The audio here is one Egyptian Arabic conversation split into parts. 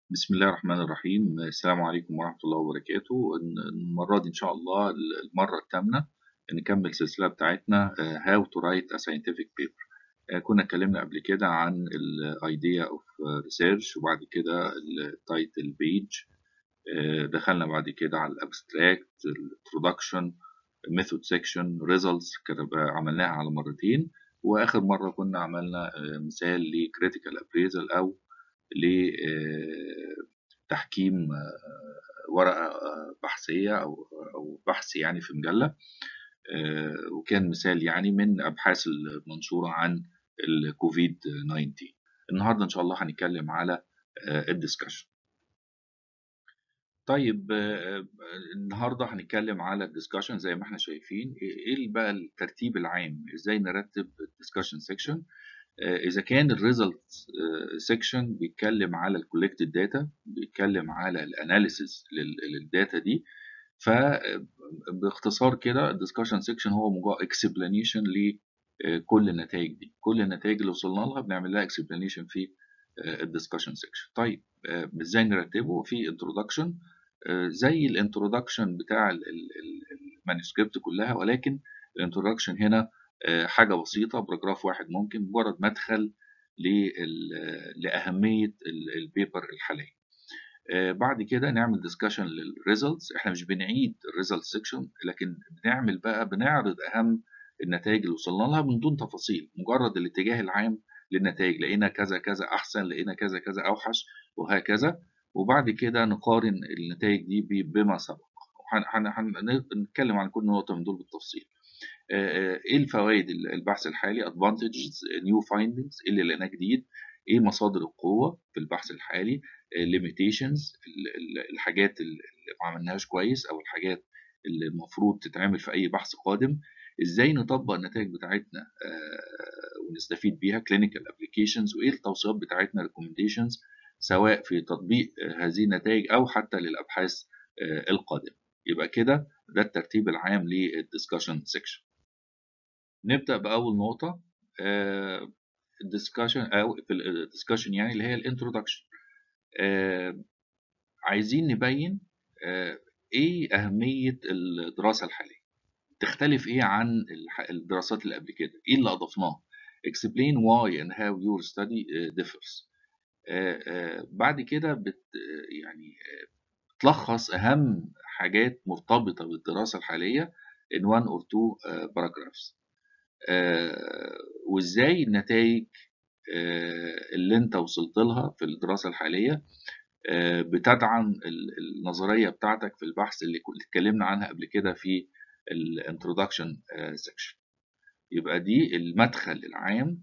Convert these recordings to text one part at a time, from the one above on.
بسم الله الرحمن الرحيم السلام عليكم ورحمة الله وبركاته المرة دي إن شاء الله المرة الثامنة نكمل السلسلة بتاعتنا How to write a scientific paper كنا اتكلمنا قبل كده عن ال idea of research وبعد كده ال title page دخلنا بعد كده على الابستراكت introduction method section results كده عملناها على مرتين واخر مرة كنا عملنا مثال ل critical appraisal او لتحكيم ورقة بحثية أو أو بحث يعني في مجلة وكان مثال يعني من أبحاث المنشورة عن الكوفيد 19 النهاردة إن شاء الله هنتكلم على الدسكشن طيب النهارده هنتكلم على الدسكشن زي ما احنا شايفين ايه بقى الترتيب العام ازاي نرتب الدسكشن سيكشن اذا كان الريزلت سيكشن بيتكلم على الكولكتد داتا بيتكلم على الاناليسيس للداتا دي فباختصار كده الدسكشن سيكشن هو مجرد اكسبلانيشن لكل النتائج دي كل النتائج اللي وصلنا لها بنعمل لها اكسبلانيشن في الدسكشن سيكشن طيب ازاي نرتبه في انترودكشن زي الانترودكشن بتاع المانuscript كلها ولكن الانترودكشن هنا حاجة بسيطة باراجراف واحد ممكن مجرد مدخل لأهمية البيبر الحالية بعد كده نعمل ديسكشن للريزلتس احنا مش بنعيد الريزلت سيكشن لكن بنعمل بقى بنعرض أهم النتائج اللي وصلنا لها من دون تفاصيل مجرد الاتجاه العام للنتائج لقينا كذا كذا أحسن لقينا كذا كذا أوحش وهكذا وبعد كده نقارن النتائج دي بما سبق هنتكلم عن كل نقطة من دول بالتفصيل ايه الفوائد البحث الحالي advantages new findings ايه اللي لقيناه جديد ايه مصادر القوة في البحث الحالي limitations الحاجات اللي ما عملناهاش كويس او الحاجات اللي المفروض تتعمل في اي بحث قادم ازاي نطبق النتائج بتاعتنا ونستفيد بيها clinical applications وايه التوصيات بتاعتنا recommendations سواء في تطبيق هذه النتائج او حتى للابحاث القادمه يبقى كده ده الترتيب العام للدسكشن سيكشن نبدأ بأول نقطة الدسكشن أو في الدسكشن يعني اللي هي الانترودكشن عايزين نبين إيه أهمية الدراسة الحالية تختلف إيه عن الدراسات اللي قبل كده إيه اللي أضفناه explain why and how your study differs بعد كده بت يعني تلخص أهم حاجات مرتبطة بالدراسة الحالية in one or two paragraphs وازاي النتائج اللي انت وصلت لها في الدراسة الحالية بتدعم النظرية بتاعتك في البحث اللي اتكلمنا عنها قبل كده في الانترودكشن سيكشن يبقى دي المدخل العام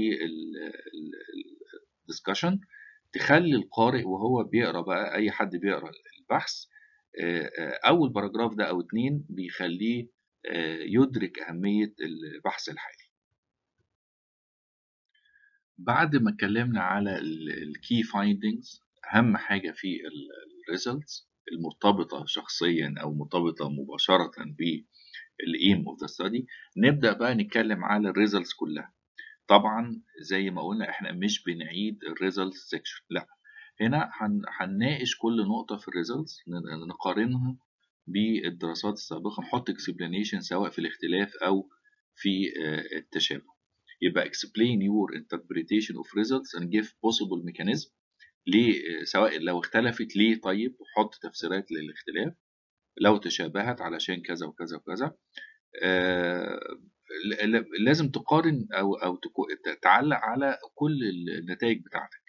للدسكشن تخلي القارئ وهو بيقرا بقى اي حد بيقرا البحث اول باراجراف ده او اتنين بيخليه يدرك أهمية البحث الحالي بعد ما اتكلمنا على الكي فايندينجز أهم حاجة في الريزلتس المرتبطة شخصيا أو مرتبطة مباشرة بالايم اوف ذا ستادي نبدأ بقى نتكلم على الريزلتس كلها طبعا زي ما قلنا احنا مش بنعيد الريزلتس سيكشن لا هنا هنناقش كل نقطة في الريزلتس نقارنها بالدراسات السابقة نحط explanation سواء في الاختلاف أو في التشابه يبقى explain your interpretation of results and give possible mechanism ليه سواء لو اختلفت ليه طيب وحط تفسيرات للاختلاف لو تشابهت علشان كذا وكذا وكذا آه لازم تقارن أو أو تعلق على كل النتائج بتاعتك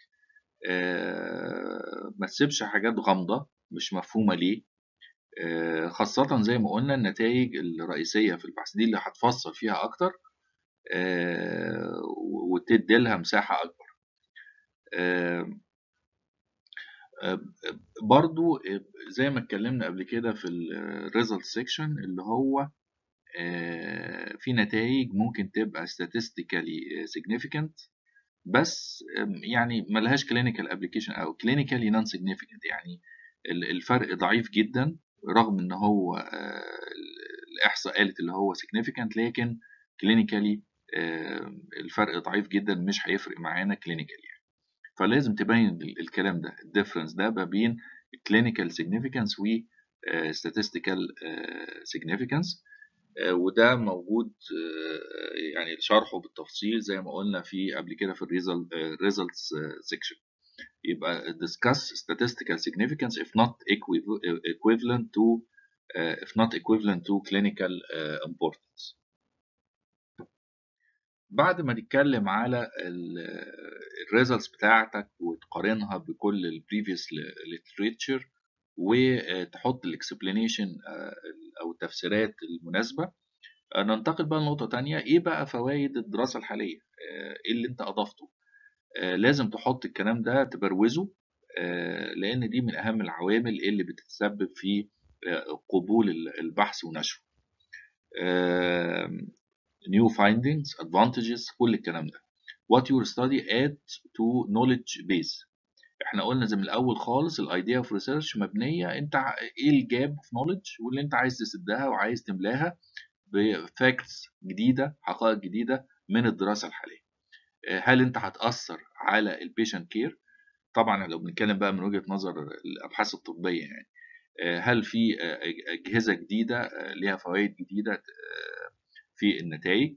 آه ما تسيبش حاجات غامضة مش مفهومة ليه خاصة زي ما قلنا النتائج الرئيسية في البحث دي اللي هتفصل فيها أكتر وتدي لها مساحة أكبر برضو زي ما اتكلمنا قبل كده في الريزلت سيكشن اللي هو في نتائج ممكن تبقى statistically significant بس يعني ملهاش clinical application أو clinically non significant يعني الفرق ضعيف جدا رغم ان هو الاحصاء قالت اللي هو significant لكن كلينيكالي الفرق ضعيف جدا مش هيفرق معانا كلينيكالي يعني. فلازم تبين الكلام ده الديفرنس ده ما بين clinical significance و statistical significance وده موجود يعني شرحه بالتفصيل زي ما قلنا في قبل كده في الريزلتس سيكشن يبقى discuss statistical significance if not equivalent to uh, if not equivalent to clinical uh, importance بعد ما نتكلم على الريزلتس بتاعتك وتقارنها بكل البريفيوس literature وتحط الاكسبلانيشن او التفسيرات المناسبه ننتقل بقى لنقطه تانية ايه بقى فوائد الدراسه الحاليه ايه اللي انت اضفته لازم تحط الكلام ده تبروزه لان دي من اهم العوامل اللي بتتسبب في قبول البحث ونشره new findings advantages كل الكلام ده what your study add to knowledge base احنا قلنا زي من الاول خالص الايديا اوف ريسيرش مبنيه انت ايه الجاب في نوليدج واللي انت عايز تسدها وعايز تملاها بفاكتس جديده حقائق جديده من الدراسه الحاليه هل انت هتاثر على البيشنت كير طبعا لو بنتكلم بقى من وجهه نظر الابحاث الطبيه يعني هل في اجهزه جديده ليها فوائد جديده في النتائج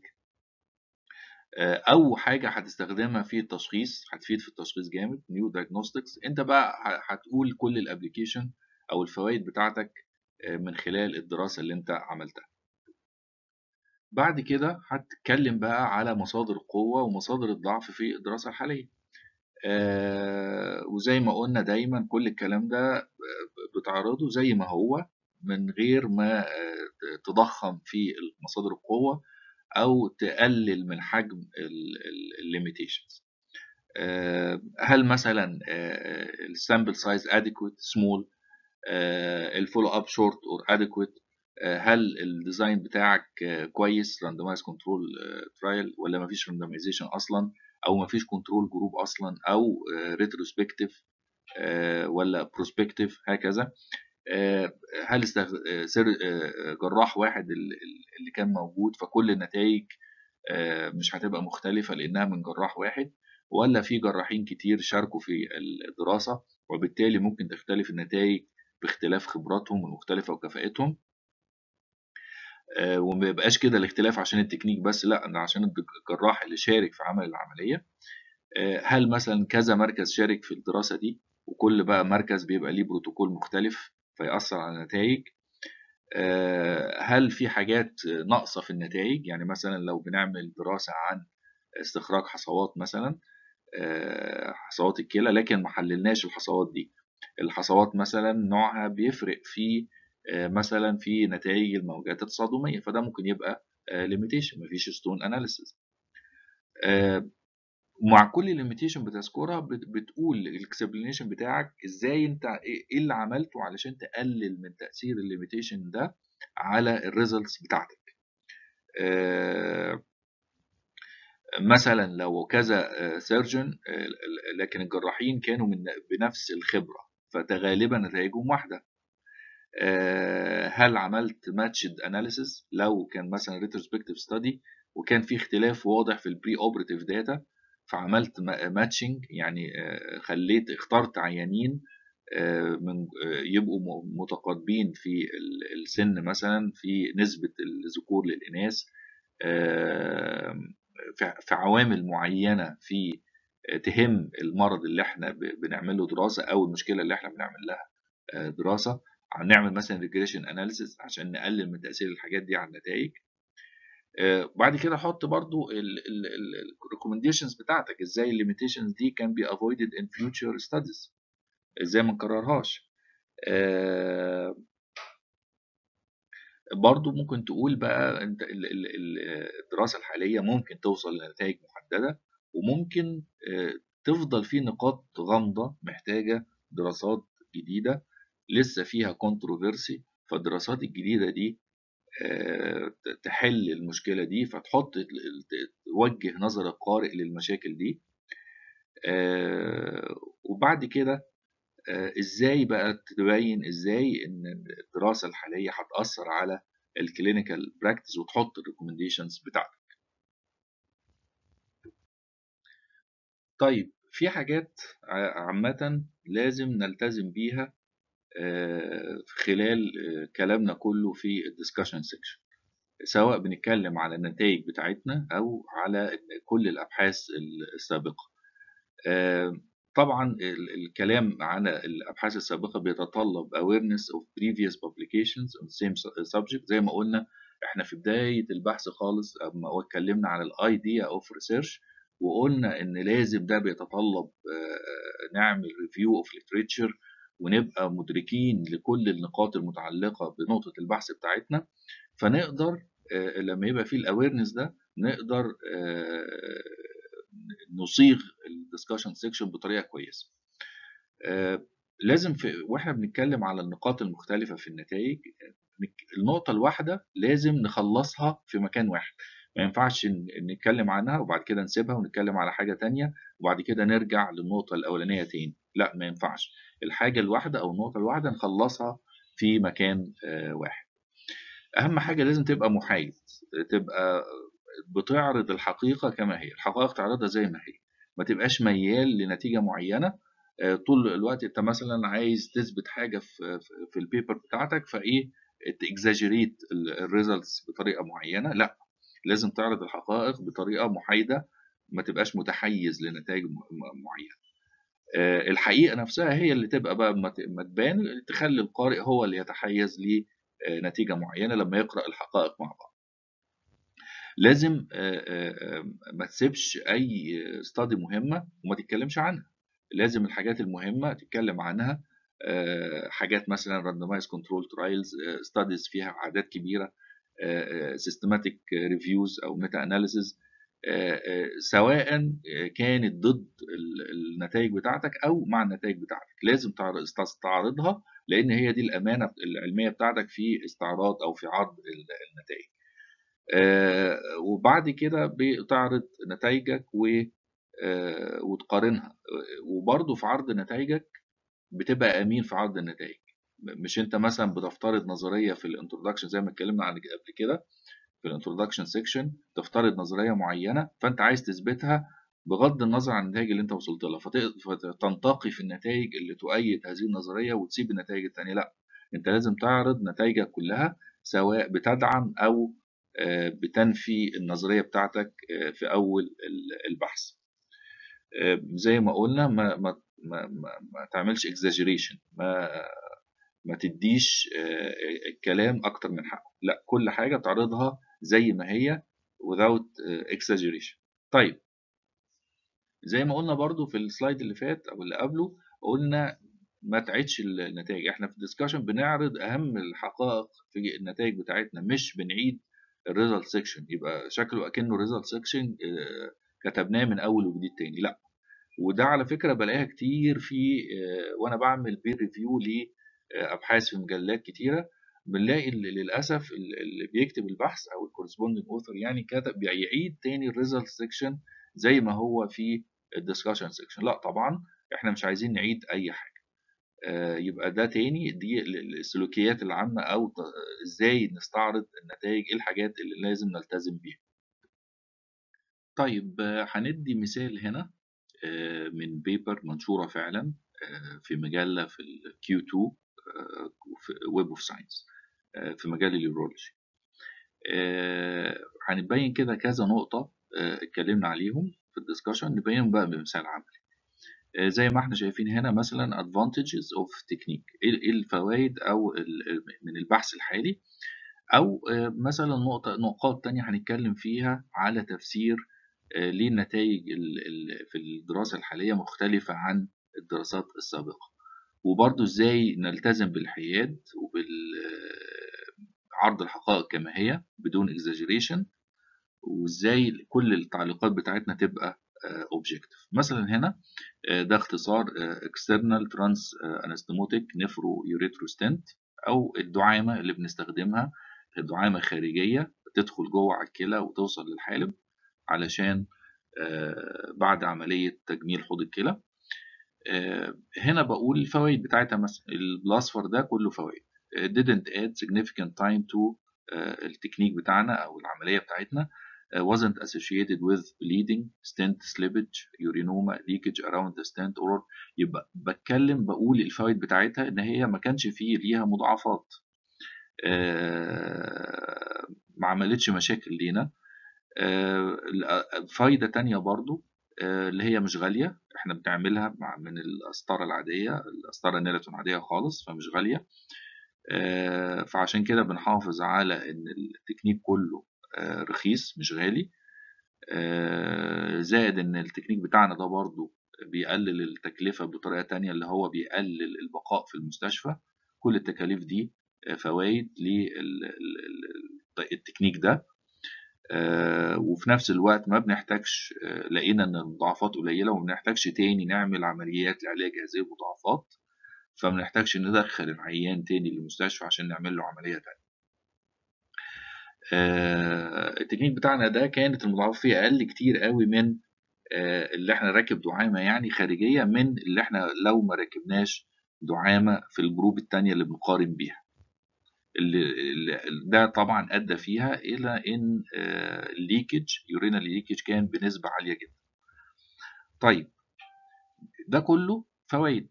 او حاجه هتستخدمها في التشخيص هتفيد في التشخيص جامد نيو دايجنوستكس انت بقى هتقول كل الابلكيشن او الفوائد بتاعتك من خلال الدراسه اللي انت عملتها بعد كده هتتكلم بقى على مصادر القوه ومصادر الضعف في الدراسه الحاليه آه وزي ما قلنا دايما كل الكلام ده بتعرضه زي ما هو من غير ما تضخم في مصادر القوه او تقلل من حجم الليميتيشنز هل مثلا السامبل سايز اديكويت سمول الفولو اب شورت اور اديكويت هل الديزاين بتاعك كويس راندمايز كنترول ترايل ولا مفيش راندمايزيشن اصلا او مفيش كنترول جروب اصلا او ريتروسبكتيف ولا بروسبكتيف هكذا هل استغ... جراح واحد اللي كان موجود فكل النتائج مش هتبقى مختلفة لأنها من جراح واحد ولا في جراحين كتير شاركوا في الدراسة وبالتالي ممكن تختلف النتائج باختلاف خبراتهم المختلفة وكفاءتهم وما يبقاش كده الاختلاف عشان التكنيك بس لا ده عشان الجراح اللي شارك في عمل العملية هل مثلا كذا مركز شارك في الدراسة دي وكل بقى مركز بيبقى ليه بروتوكول مختلف فيأثر على النتائج هل في حاجات ناقصة في النتائج يعني مثلا لو بنعمل دراسة عن استخراج حصوات مثلا حصوات الكلى لكن ما حللناش الحصوات دي الحصوات مثلا نوعها بيفرق في مثلا في نتائج الموجات التصادمية فده ممكن يبقى ليميتيشن مفيش ستون اناليسيس ومع كل ليميتيشن بتذكرها بتقول الاكسبلانيشن بتاعك ازاي انت ايه اللي عملته علشان تقلل من تاثير الليميتيشن ده على الريزلتس بتاعتك مثلا لو كذا سيرجن لكن الجراحين كانوا من بنفس الخبره فغالبا نتائجهم واحده هل عملت ماتشد اناليسيس لو كان مثلا ريتروسبكتيف ستادي وكان في اختلاف واضح في البري اوبراتيف داتا فعملت ماتشنج يعني خليت اخترت عيانين من يبقوا متقاربين في السن مثلا في نسبة الذكور للإناث في عوامل معينة في تهم المرض اللي احنا بنعمله دراسة أو المشكلة اللي احنا بنعمل لها دراسة نعمل مثلا ريجريشن اناليسيس عشان نقلل من تأثير الحاجات دي على النتائج بعد كده احط برضو الريكومنديشنز بتاعتك ازاي الليميتيشنز دي كان بي avoided in future studies ازاي ما نكررهاش برضو ممكن تقول بقى انت الدراسة الحالية ممكن توصل لنتائج محددة وممكن تفضل في نقاط غامضة محتاجة دراسات جديدة لسه فيها كونتروفيرسي فالدراسات الجديدة دي تحل المشكلة دي فتحط توجه نظر القارئ للمشاكل دي وبعد كده ازاي بقى تبين ازاي ان الدراسة الحالية هتأثر على الكلينيكال براكتس وتحط الريكومنديشنز بتاعتك طيب في حاجات عامة لازم نلتزم بيها خلال كلامنا كله في الدiscussion section سواء بنتكلم على النتائج بتاعتنا أو على كل الأبحاث السابقة طبعا الكلام عن الأبحاث السابقة بيتطلب awareness of previous publications on the same subject زي ما قلنا احنا في بداية البحث خالص اما اتكلمنا على الايديا اوف ريسيرش وقلنا ان لازم ده بيتطلب نعمل ريفيو اوف ليتريتشر ونبقى مدركين لكل النقاط المتعلقة بنقطة البحث بتاعتنا فنقدر لما يبقى فيه الاويرنس ده نقدر نصيغ الدسكشن سيكشن بطريقه كويسه لازم في واحنا بنتكلم على النقاط المختلفه في النتائج النقطه الواحده لازم نخلصها في مكان واحد ما ينفعش نتكلم عنها وبعد كده نسيبها ونتكلم على حاجه تانية وبعد كده نرجع للنقطه الاولانيه تاني لا ما ينفعش الحاجه الواحده او النقطه الواحده نخلصها في مكان واحد اهم حاجه لازم تبقى محايد تبقى بتعرض الحقيقه كما هي الحقائق تعرضها زي ما هي ما تبقاش ميال لنتيجه معينه طول الوقت انت مثلا عايز تثبت حاجه في في البيبر بتاعتك فايه تاكزاجريت الريزلتس بطريقه معينه لا لازم تعرض الحقائق بطريقه محايده ما تبقاش متحيز لنتائج معينه الحقيقه نفسها هي اللي تبقى بقى ما تبان تخلي القارئ هو اللي يتحيز لنتيجه معينه لما يقرا الحقائق مع بعض لازم ما تسيبش اي استادي مهمه وما تتكلمش عنها لازم الحاجات المهمه تتكلم عنها حاجات مثلا randomized control trials studies فيها اعداد كبيره systematic reviews او meta analysis سواء كانت ضد النتائج بتاعتك او مع النتائج بتاعتك لازم تستعرضها لان هي دي الامانه العلميه بتاعتك في استعراض او في عرض النتائج آه وبعد كده بتعرض نتائجك و آه وتقارنها وبرضه في عرض نتائجك بتبقى امين في عرض النتائج مش انت مثلا بتفترض نظريه في الانترودكشن زي ما اتكلمنا عن قبل كده في الانترودكشن سيكشن تفترض نظريه معينه فانت عايز تثبتها بغض النظر عن النتائج اللي انت وصلت لها فتنتقي في النتائج اللي تؤيد هذه النظريه وتسيب النتائج الثانيه لا انت لازم تعرض نتائجك كلها سواء بتدعم او بتنفي النظريه بتاعتك في اول البحث زي ما قلنا ما ما ما, ما, ما تعملش اكزاجريشن ما ما تديش الكلام اكتر من حقه لا كل حاجه تعرضها زي ما هي without exaggeration طيب زي ما قلنا برضو في السلايد اللي فات او اللي قبله قلنا ما تعيدش النتائج احنا في الديسكشن بنعرض اهم الحقائق في النتائج بتاعتنا مش بنعيد الريزلت سيكشن يبقى شكله اكنه ريزلت سيكشن كتبناه من اول وجديد تاني لا وده على فكره بلاقيها كتير في وانا بعمل بير ريفيو لابحاث في مجلات كتيره بنلاقي للاسف اللي بيكتب البحث او الكورسبوندنج اوثر يعني كتب بيعيد تاني الريزلت سيكشن زي ما هو في الدسكشن سيكشن لا طبعا احنا مش عايزين نعيد اي حاجه يبقى ده تاني دي السلوكيات العامة أو إزاي نستعرض النتائج إيه الحاجات اللي لازم نلتزم بيها. طيب هندي مثال هنا من بيبر منشورة فعلا في مجلة في ال Q2 في ويب اوف ساينس في مجال اليورولوجي. هنبين كده كذا نقطة اتكلمنا عليهم في الدسكشن نبين بقى بمثال عملي. زي ما احنا شايفين هنا مثلا advantages of technique ايه الفوائد او من البحث الحالي او مثلا نقطة نقاط تانية هنتكلم فيها على تفسير ليه النتائج في الدراسة الحالية مختلفة عن الدراسات السابقة وبرضه ازاي نلتزم بالحياد وبالعرض الحقائق كما هي بدون exaggeration وازاي كل التعليقات بتاعتنا تبقى اوبجكتيف مثلا هنا ده اختصار external trans anastomotic nephrourethrostent او الدعامه اللي بنستخدمها دعامه خارجيه تدخل جوه على الكلى وتوصل للحالب علشان بعد عمليه تجميل حوض الكلى هنا بقول الفوائد بتاعتها مثلا الاصفر ده كله فوائد didn't add significant time to التكنيك بتاعنا او العمليه بتاعتنا uh, wasn't associated with bleeding, stent slippage, urinoma, leakage around the stent or يبقى بتكلم بقول الفوائد بتاعتها ان هي ما كانش فيه ليها مضاعفات آه، ما عملتش مشاكل لينا آه، فايدة تانية برضو آه، اللي هي مش غالية احنا بنعملها مع من القسطرة العادية القسطرة النيلتون عادية خالص فمش غالية آه، فعشان كده بنحافظ على ان التكنيك كله آه، رخيص مش غالي آه، زائد ان التكنيك بتاعنا ده برضو بيقلل التكلفة بطريقة تانية اللي هو بيقلل البقاء في المستشفى كل التكاليف دي آه، فوائد للتكنيك ده آه، وفي نفس الوقت ما بنحتاجش آه، لقينا ان المضاعفات قليله وما بنحتاجش تاني نعمل عمليات لعلاج هذه المضاعفات فما بنحتاجش ندخل العيان تاني للمستشفى عشان نعمل له عمليه تانية آه، التكنيك بتاعنا ده كانت المضاعفات فيه اقل كتير قوي من آه، اللي احنا راكب دعامه يعني خارجيه من اللي احنا لو ما ركبناش دعامه في الجروب التانية اللي بنقارن بيها اللي اللي- ده طبعا ادى فيها الى ان الليكج يورينال ليكج كان بنسبه عاليه جدا طيب ده كله فوائد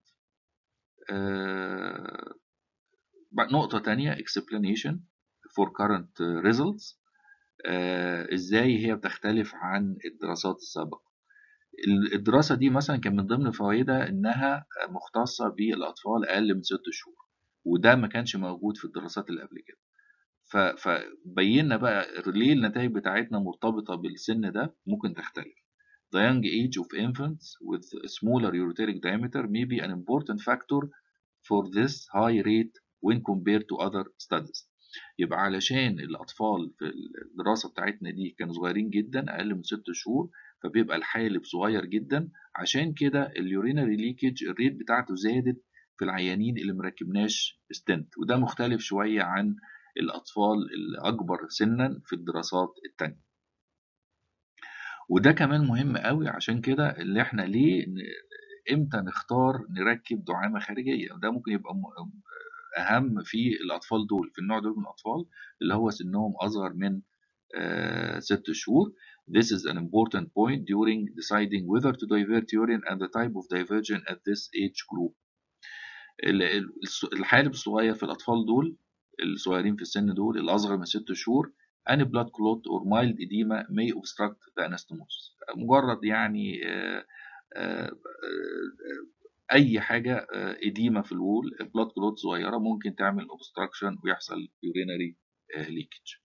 آه، بقى نقطة تانية explanation for current results آه، ازاي هي بتختلف عن الدراسات السابقة ال- الدراسة دي مثلا كان من ضمن فوائدها انها مختصة بالاطفال اقل من ست شهور وده ما كانش موجود في الدراسات اللي قبل كده ف- فبينا بقى ليه النتائج بتاعتنا مرتبطة بالسن ده ممكن تختلف The young age of infants with smaller ureteric diameter may be an important factor for this high rate when compared to other studies. يبقى علشان الأطفال في الدراسة بتاعتنا دي كانوا صغيرين جدا أقل من ست شهور فبيبقى الحالب صغير جدا عشان كده اليورينري ليكج الريت بتاعته زادت في العيانين اللي مركبناش ستنت وده مختلف شوية عن الأطفال الأكبر سنا في الدراسات التانية وده كمان مهم قوي عشان كده اللي احنا ليه ن- امتى نختار نركب دعامة خارجية ده ممكن يبقى م- أهم في الأطفال دول في النوع دول من الأطفال اللي هو سنهم أصغر من آه، ست شهور This is an important point during deciding whether to divert urine and the type of diversion at this age group. ال- ال- الس- الحالب الصغير في الأطفال دول الصغيرين في السن دول الأصغر من ست شهور any blood clot or mild edema may obstruct the anastomosis مجرد يعني آه، آه، آه، أي حاجة إديمة في الوول blood clot صغيرة ممكن تعمل obstruction ويحصل urinary آه، leakage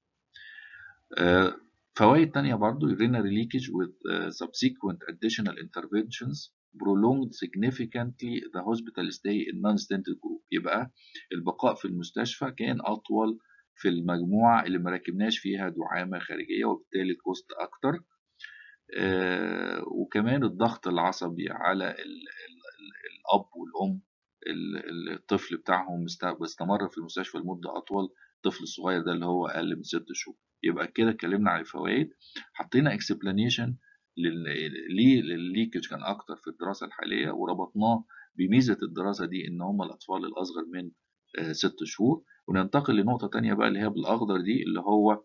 آه، فوائد تانية برضو urinary leakage with uh, subsequent additional interventions prolonged significantly the hospital stay in non-stented group يبقى البقاء في المستشفى كان أطول في المجموعة اللي ما ركبناش فيها دعامة خارجية وبالتالي الكوست أكتر آه، وكمان الضغط العصبي على ال ال ال الأب والأم ال- ال- الطفل بتاعهم است- استمر في المستشفى لمدة أطول الطفل الصغير ده اللي هو أقل من ست شهور يبقى كده اتكلمنا عن الفوائد حطينا explanation لل- ليه الليكج كان أكتر في الدراسة الحالية وربطناه بميزة الدراسة دي إن هم الأطفال الأصغر من آه، ست شهور وننتقل لنقطة تانية بقى اللي هي بالأخضر دي اللي هو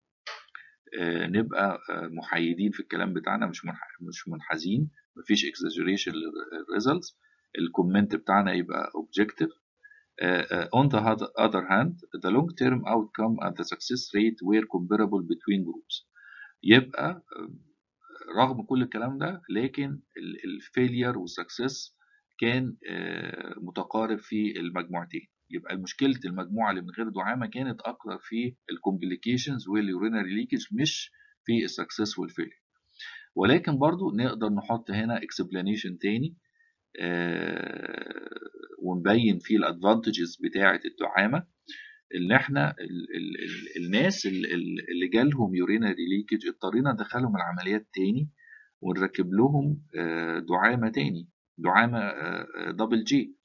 آه، نبقى آه، محايدين في الكلام بتاعنا مش منح- مش منحازين مفيش exaggeration للريزلتس الكومنت بتاعنا يبقى objective Uh, uh, on the oth- other hand, the long-term outcome and the success rate were comparable between groups. يبقى آه، رغم كل الكلام ده لكن الفيلير والسكسس كان آه، متقارب في المجموعتين يبقى مشكلة المجموعة اللي من غير دعامة كانت أكتر في الكومبليكيشنز واليورينري ليكج مش في السكسس والفيلير ولكن برضو نقدر نحط هنا explanation تاني آه، ونبين فيه الادفانتجز بتاعة الدعامة ان احنا ال ال ال الناس ال- ال- اللي جالهم يورينري ليكج اضطرينا ندخلهم العمليات تاني ونركب لهم آه، دعامة تاني دعامة دبل جي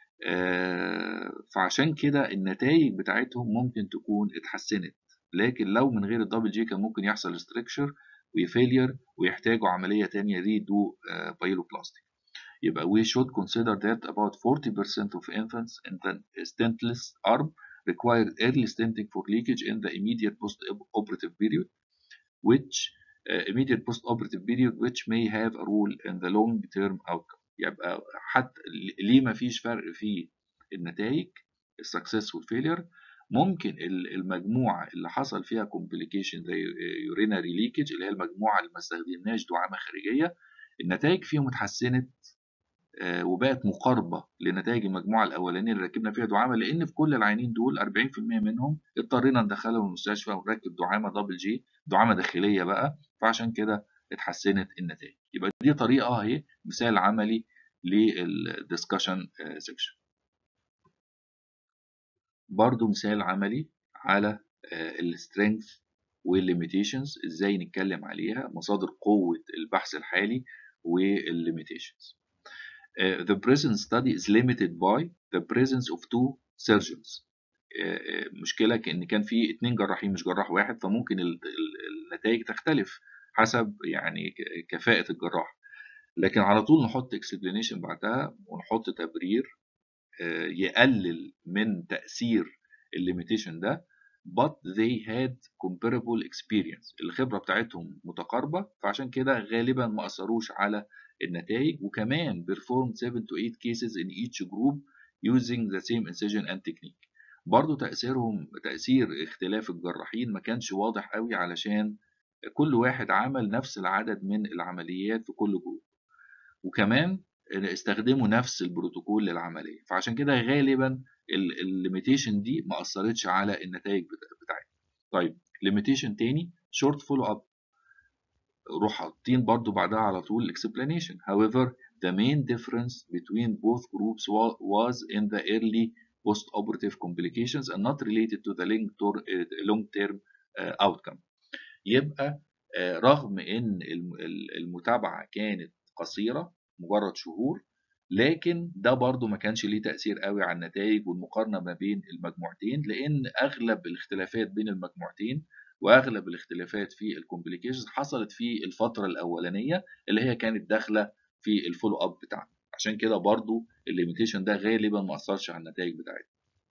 فعشان كده النتائج بتاعتهم ممكن تكون اتحسنت لكن لو من غير الدبل جي كان ممكن يحصل ستركشر وفيلير ويحتاجوا عملية تانية ريدو بايلوبلاستيك يبقى we should consider that about 40% of infants in the stentless arm required early stenting for leakage in the immediate post-operative period which immediate post operative period which may have a role in the long term outcome يبقى حتى ليه ما فيش فرق في النتائج السكسس والفيلير ممكن المجموعة اللي حصل فيها complication زي urinary leakage اللي هي المجموعة اللي ما استخدمناش دعامة خارجية النتائج فيهم اتحسنت وبقت مقاربة لنتائج المجموعة الأولانية اللي ركبنا فيها دعامة لأن في كل العينين دول 40% منهم اضطرينا ندخلهم المستشفى ونركب دعامة دبل جي دعامة داخلية بقى فعشان كده اتحسنت النتائج يبقى دي طريقة اهي مثال عملي للدسكشن سيكشن برضو مثال عملي على السترينث والليميتيشنز ازاي نتكلم عليها مصادر قوة البحث الحالي والليميتيشنز Uh, the present study is limited by the presence of two surgeons. Uh, مشكلة إن كان في اتنين جراحين مش جراح واحد فممكن النتائج تختلف حسب يعني كفاءة الجراح. لكن على طول نحط explanation بعدها ونحط تبرير uh, يقلل من تأثير الليميتيشن ده but they had comparable experience الخبرة بتاعتهم متقاربة فعشان كده غالبا ما أثروش على النتائج وكمان performed 7 to 8 cases in each group using the same incision and technique برضو تأثيرهم تأثير اختلاف الجراحين ما كانش واضح قوي علشان كل واحد عمل نفس العدد من العمليات في كل جروب وكمان استخدموا نفس البروتوكول للعملية فعشان كده غالبا الليميتيشن دي ما أثرتش على النتائج بتاعتنا طيب ليميتيشن تاني شورت فولو اب روح حاطين برضو بعدها على طول explanation however the main difference between both groups was in the early post-operative complications and not related to the long-term outcome يبقى رغم ان المتابعة كانت قصيرة مجرد شهور لكن ده برضو ما كانش ليه تأثير قوي على النتائج والمقارنة ما بين المجموعتين لأن أغلب الاختلافات بين المجموعتين واغلب الاختلافات في الكومبليكيشنز حصلت في الفتره الاولانيه اللي هي كانت داخله في الفولو اب بتاعنا عشان كده برضو الليميتيشن ده غالبا ما اثرش على النتائج بتاعتنا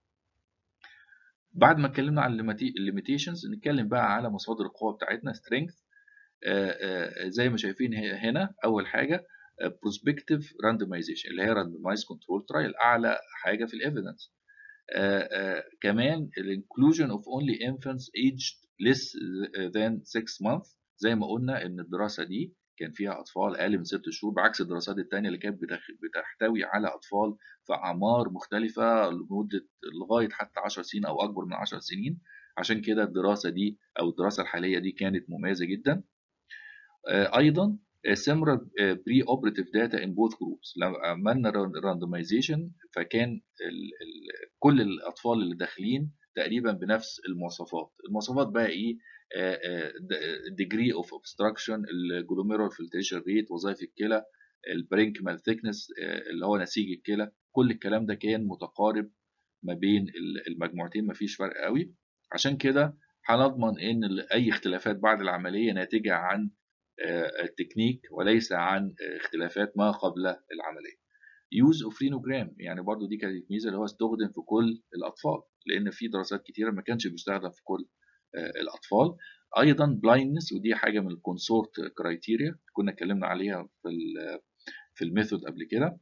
بعد ما اتكلمنا عن الليميتيشنز نتكلم بقى على مصادر القوه بتاعتنا سترينث زي ما شايفين هنا اول حاجه بروسبكتيف راندمايزيشن اللي هي راندمايز كنترول ترايل اعلى حاجه في الايفيدنس كمان الانكلوجن اوف اونلي انفانتس aged less than 6 months زي ما قلنا ان الدراسه دي كان فيها اطفال اقل من 6 شهور بعكس الدراسات الثانيه اللي كانت بتحتوي على اطفال في اعمار مختلفه لمده لغايه حتى 10 سنين او اكبر من 10 سنين عشان كده الدراسه دي او الدراسه الحاليه دي كانت مميزه جدا ايضا similar بري اوبريتيف داتا ان بوث جروبس لما عملنا راندمايزيشن فكان ال ال كل الاطفال اللي داخلين تقريبا بنفس المواصفات المواصفات بقى ايه degree اوف obstruction الجلوميرال فلتريشن ريت وظائف الكلى البرينكمال ثيكنس اللي هو نسيج الكلى كل الكلام ده كان متقارب ما بين المجموعتين مفيش فرق قوي عشان كده هنضمن ان اي اختلافات بعد العمليه ناتجه عن التكنيك وليس عن اختلافات ما قبل العمليه يوز اوف رينوجرام يعني برضو دي كانت ميزه اللي هو استخدم في كل الاطفال لان في دراسات كتيره ما كانش بيستخدم في كل الاطفال ايضا بلايندنس ودي حاجه من الكونسورت كرايتيريا كنا اتكلمنا عليها في في الميثود قبل كده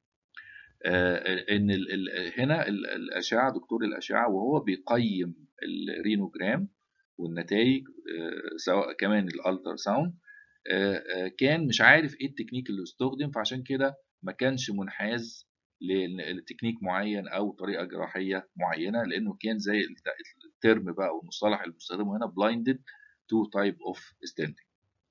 ان ال ال هنا الاشعه دكتور الاشعه وهو بيقيم الرينوجرام والنتائج سواء كمان الالتر ساوند كان مش عارف ايه التكنيك اللي استخدم فعشان كده ما كانش منحاز لتكنيك معين او طريقه جراحيه معينه لانه كان زي الترم بقى او المصطلح اللي بنستخدمه هنا blinded to type of stenting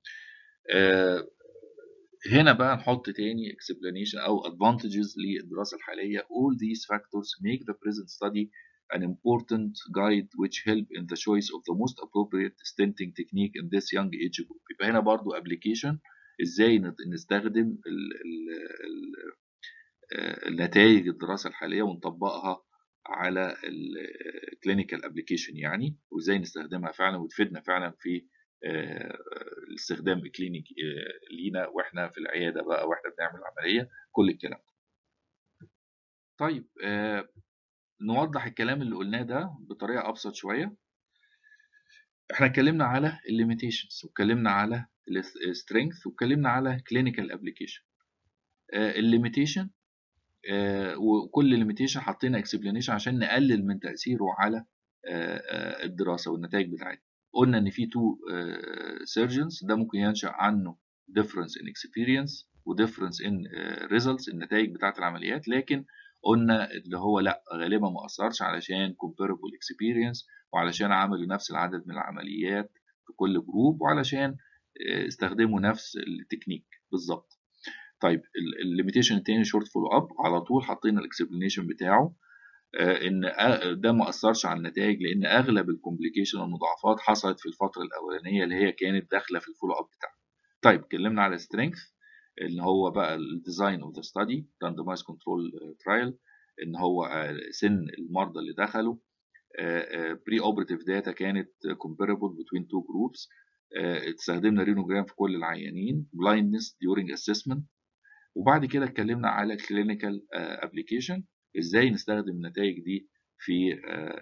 هنا بقى نحط تاني explanation او advantages للدراسه الحاليه all these factors make the present study an important guide which help in the choice of the most appropriate stenting technique in this young age group يبقى هنا برضو application ازاي نستخدم ال ال النتائج الدراسة الحالية ونطبقها على الكلينيكال ابلكيشن يعني وازاي نستخدمها فعلا وتفيدنا فعلا في الاستخدام الكلينيكي لينا واحنا في العياده بقى واحنا بنعمل عمليه كل الكلام ده. طيب نوضح الكلام اللي قلناه ده بطريقه ابسط شويه احنا اتكلمنا على الليميتيشنز واتكلمنا على السترينث واتكلمنا على كلينيكال ابلكيشن الليميتيشن وكل ليميتيشن حطينا اكسبلانيشن عشان نقلل من تاثيره على الدراسه والنتائج بتاعتها قلنا ان في تو سيرجنز ده ممكن ينشا عنه difference in experience و difference in results النتائج بتاعه العمليات لكن قلنا اللي هو لا غالبا ما اثرش علشان comparable experience وعلشان عملوا نفس العدد من العمليات في كل جروب وعلشان استخدموا نفس التكنيك بالظبط طيب الليميتيشن التاني شورت فولو اب على طول حطينا الاكسبلانيشن بتاعه ان ده ما اثرش على النتائج لان اغلب الكومبليكيشن والمضاعفات حصلت في الفتره الاولانيه اللي هي كانت داخله في الفولو اب بتاعها طيب اتكلمنا على سترينث اللي هو بقى الديزاين اوف ذا ستادي راندمايز كنترول ترايل ان هو سن المرضى اللي دخلوا بري اوبراتيف داتا كانت comparable between two groups استخدمنا رينوجرام في كل العيانين blindness during assessment وبعد كده اتكلمنا على clinical application ازاي نستخدم النتائج دي في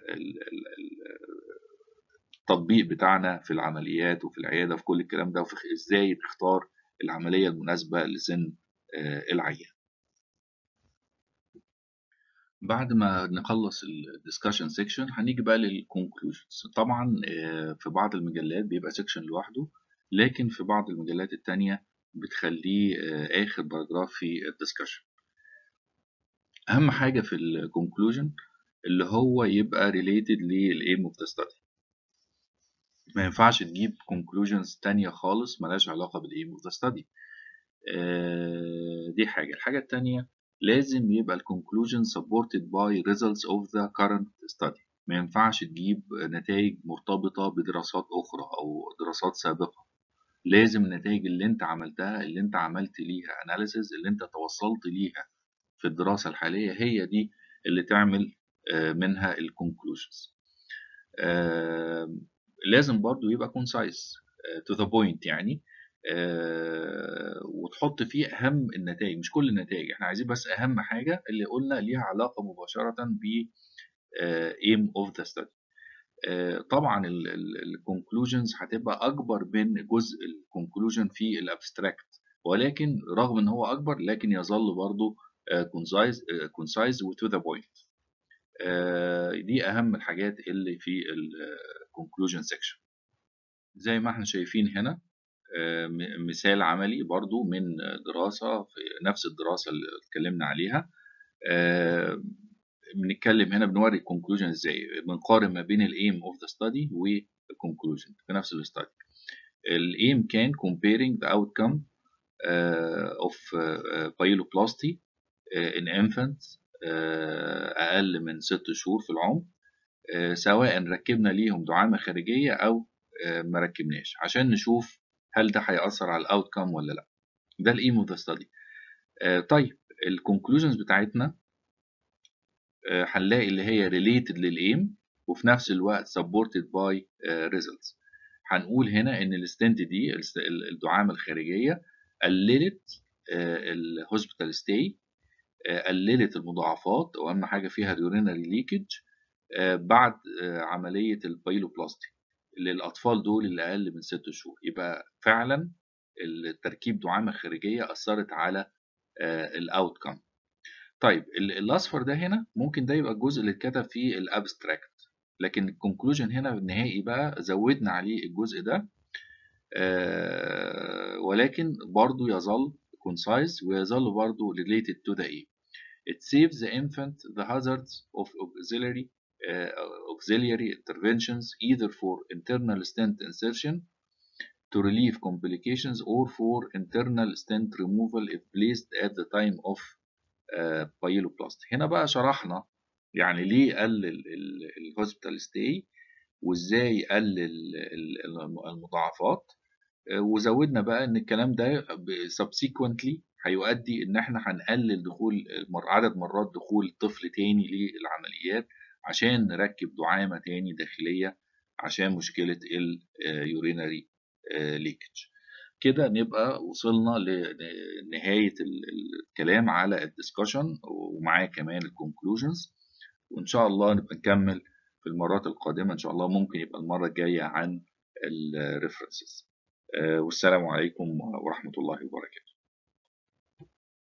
التطبيق بتاعنا في العمليات وفي العياده في كل الكلام ده وفي ازاي نختار العمليه المناسبه لسن العيان بعد ما نخلص الدiscussion سيكشن هنيجي بقى للكونكلوجنز طبعا في بعض المجلات بيبقى سيكشن لوحده لكن في بعض المجلات التانية بتخليه آخر باراجراف في الدiscussion أهم حاجة في الكونكلوجن اللي هو يبقى related للإيم اوف ذا ستادي ما ينفعش تجيب conclusions تانية خالص ملهاش علاقة بالإيم اوف ذا ستادي دي حاجة الحاجة التانية لازم يبقى ال conclusion supported by results of the current study ما ينفعش تجيب نتائج مرتبطة بدراسات أخرى أو دراسات سابقة لازم النتائج اللي انت عملتها اللي انت عملت ليها analysis اللي انت توصلت ليها في الدراسة الحالية هي دي اللي تعمل منها ال conclusions لازم برضو يبقى concise to the point يعني وتحط فيه اهم النتائج مش كل النتائج احنا عايزين بس اهم حاجه اللي قلنا ليها علاقه مباشره ب aim of the study طبعا الكونكلوجنز هتبقى اكبر من جزء الكونكلوجن في الابستراكت ولكن رغم ان هو اكبر لكن يظل برضه كونسايز كونسايز وتو ذا بوينت دي اهم الحاجات اللي في الكونكلوجن سيكشن زي ما احنا شايفين هنا مثال عملي برضو من دراسة في نفس الدراسة اللي اتكلمنا عليها بنتكلم هنا بنوري الكونكلوجن ازاي بنقارن ما بين الايم اوف ذا ستادي والكونكلوجن في نفس الاستادي الايم كان comparing the outcome uh, of uh, pyeloplasty uh, in infants اقل من ست شهور في العمر سواء ركبنا ليهم دعامة خارجية او ما ركبناش عشان نشوف هل ده هيأثر على الاوتكم ولا لا ده الايم اوف ذا ستادي طيب الكونكلوجنز بتاعتنا هنلاقي اللي هي related للايم وفي نفس الوقت supported by results هنقول هنا ان الستنت دي الدعامة الخارجية قللت الهوسبيتال ستاي قللت المضاعفات واهم حاجة فيها اليورينري ليكج بعد عملية البايلوبلاستي للأطفال دول اللي أقل من ست شهور يبقى فعلا التركيب دعامة خارجية أثرت على الأوتكم طيب الأصفر ده هنا ممكن ده يبقى الجزء اللي اتكتب فيه الأبستراكت لكن الكونكلوجن هنا النهائي بقى زودنا عليه الجزء ده ولكن برضو يظل concise ويظل برضو related to the aim it saves the infant the hazards of auxiliary uh, auxiliary interventions either for internal stent insertion to relieve complications or for internal stent removal if placed at the time of uh, pyeloplasty هنا بقى شرحنا يعني ليه قلل الهوسبيتال ستاي وازاي قلل المضاعفات وزودنا بقى ان الكلام ده subsequently هيؤدي ان احنا هنقلل دخول عدد مرات دخول طفل تاني للعمليات عشان نركب دعامة تاني داخلية عشان مشكلة اليورينري ليكج كده نبقى وصلنا لنهاية الكلام على الدسكشن ومعاه كمان الكونكلوجنز وإن شاء الله نبقى نكمل في المرات القادمة إن شاء الله ممكن يبقى المرة الجاية عن الريفرنسز والسلام عليكم ورحمة الله وبركاته